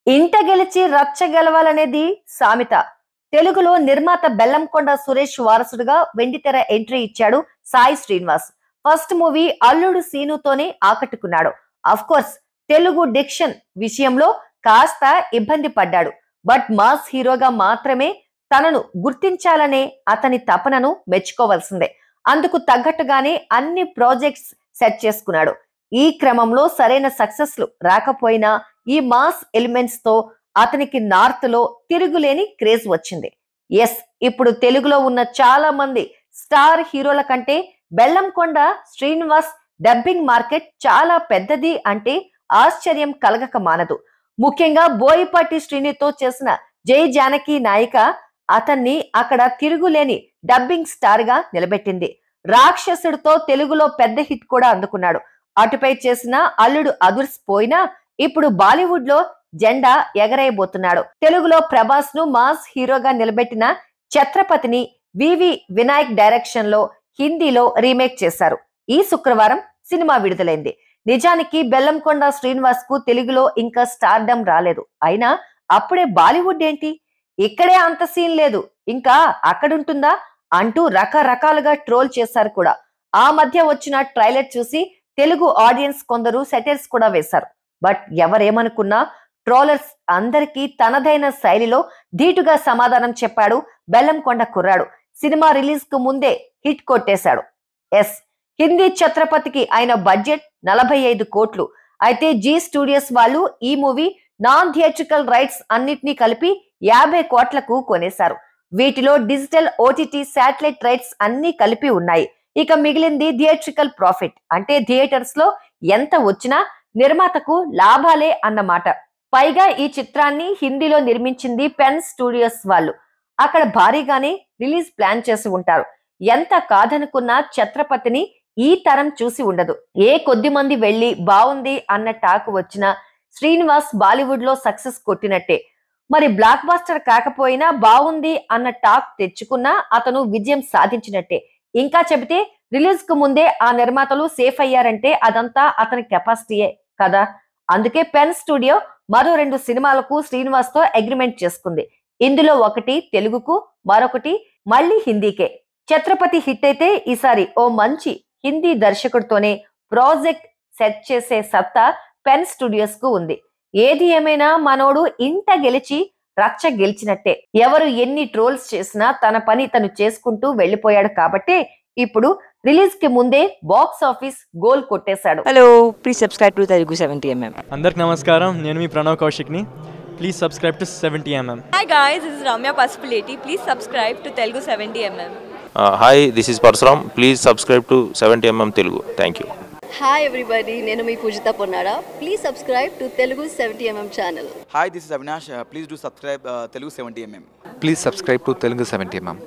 ఇంట గెలిచి రచ్చ గెలవాలనేది సామెత తెలుగులో నిర్మాత బెల్లంకొండ సురేష్ వారసుడుగా వెండితెర ఎంట్రీ ఇచ్చాడు సాయి శ్రీనివాస్ ఫస్ట్ మూవీ అల్లుడు సీనుతోనే ఆకట్టుకున్నాడు అఫ్ కోర్స్ తెలుగు డిక్షన్ విషయంలో కాస్త ఇబ్బంది పడ్డాడు బట్ మాస్ హీరోగా మాత్రమే తనను గుర్తించాలనే అతని తపనను మెచ్చుకోవాల్సిందే అందుకు తగ్గట్టుగానే అన్ని ప్రాజెక్ట్స్ సెట్ చేసుకున్నాడు ఈ క్రమంలో సరైన సక్సెస్లు రాకపోయినా ఈ మాస్ ఎలిమెంట్స్ తో అతనికి నార్త్ లో తిరుగులేని క్రేజ్ వచ్చింది ఎస్ ఇప్పుడు తెలుగులో ఉన్న చాలా మంది స్టార్ హీరోల కంటే బెల్లంకొండ శ్రీనివాస్ డబ్బింగ్ మార్కెట్ చాలా పెద్దది అంటే ఆశ్చర్యం కలగక మానదు ముఖ్యంగా బోయిపాటి శ్రీనితో చేసిన జై జానకి నాయిక అతన్ని అక్కడ తిరుగులేని డబ్బింగ్ స్టార్ గా నిలబెట్టింది రాక్షసుడితో తెలుగులో పెద్ద హిట్ కూడా అందుకున్నాడు అటుపై చేసిన అల్లుడు అదుర్స్ పోయినా ఇప్పుడు బాలీవుడ్ లో జెండా ఎగరేయబోతున్నాడు తెలుగులో ప్రభాస్ ను మాస్ హీరోగా నిలబెట్టిన ఛత్రపతిని వివి వినాయక్ డైరెక్షన్ లో హిందీలో రీమేక్ చేశారు ఈ శుక్రవారం సినిమా విడుదలైంది నిజానికి బెల్లంకొండ శ్రీనివాస్ కు తెలుగులో ఇంకా స్టార్డమ్ రాలేదు అయినా అప్పుడే బాలీవుడ్ ఏంటి ఇక్కడే అంత సీన్ లేదు ఇంకా అక్కడుంటుందా అంటూ రకరకాలుగా ట్రోల్ చేశారు కూడా ఆ మధ్య వచ్చిన ట్రైలర్ చూసి తెలుగు ఆడియన్స్ కొందరు సెటర్స్ కూడా వేశారు బట్ ఎవరేమనుకున్నా ట్రోలర్స్ అందరికీ తనదైన శైలిలో ధీటుగా సమాధానం చెప్పాడు బెల్లంకొండ కుర్రాడు సినిమా రిలీజ్ కు ముందే హిట్ కొట్టేశాడు ఎస్ హిందీ ఛత్రపతికి ఆయన బడ్జెట్ నలభై ఐదు కోట్లు అయితే జీ స్టూడియోస్ వాళ్ళు ఈ మూవీ నాన్ థియేట్రికల్ రైట్స్ అన్నిటినీ కలిపి యాభై కోట్లకు కొనేశారు వీటిలో డిజిటల్ ఓటీటీ శాటిలైట్ రైట్స్ అన్ని కలిపి ఉన్నాయి ఇక మిగిలింది థియేట్రికల్ ప్రాఫిట్ అంటే థియేటర్స్ లో ఎంత వచ్చినా నిర్మాతకు లాభాలే అన్నమాట పైగా ఈ చిత్రాన్ని హిందీలో నిర్మించింది పెన్ స్టూడియోస్ వాళ్ళు అక్కడ భారీగానే రిలీజ్ ప్లాన్ చేసి ఉంటారు ఎంత కాదనుకున్నా ఛత్రపతిని ఈ తరం చూసి ఉండదు ఏ కొద్ది మంది వెళ్లి బాగుంది అన్న టాక్ వచ్చినా శ్రీనివాస్ బాలీవుడ్ లో సక్సెస్ కొట్టినట్టే మరి బ్లాక్ బాస్టర్ కాకపోయినా బాగుంది అన్న టాక్ తెచ్చుకున్నా అతను విజయం సాధించినట్టే ఇంకా చెబితే రిలీజ్ కు ముందే ఆ నిర్మాతలు సేఫ్ అయ్యారంటే అదంతా అతని కెపాసిటీయే కదా అందుకే పెన్ స్టూడియో మరో రెండు సినిమాలకు శ్రీనివాస్ తో అగ్రిమెంట్ చేసుకుంది ఇందులో ఒకటి తెలుగుకు మరొకటి మళ్ళీ హిందీకే ఛత్రపతి హిట్ అయితే ఈసారి ఓ మంచి హిందీ దర్శకుడితోనే ప్రాజెక్ట్ సెట్ చేసే సత్తా పెన్ స్టూడియోస్ కు ఉంది ఏది ఏమైనా మనోడు ఇంట గెలిచి రచ్చ గెలిచినట్టే ఎవరు ఎన్ని ట్రోల్స్ చేసినా తన పని తను చేసుకుంటూ వెళ్లిపోయాడు కాబట్టి ఇప్పుడు రిలీజ్ కి ముందే బాక్స్ ఆఫీస్ గోల్ కొట్టేశాడు hello please subscribe to Telugu seventy MM అందరికి నమస్కారం నేను మీ ప్రణవ్ కౌశిక్ని please subscribe to seventy MM Hi guys, this is Ramya Pasupuleti. Please subscribe to Telugu 70mm. Hi this is Parasuram please subscribe to seventy MM Telugu thank you hi everybody నేను మీ Pujitha Ponnada please subscribe to Telugu seventy MM channel Hi, this is Avinash. Uh, please do subscribe uh, Telugu 70mm. Please subscribe to Telugu 70 mm.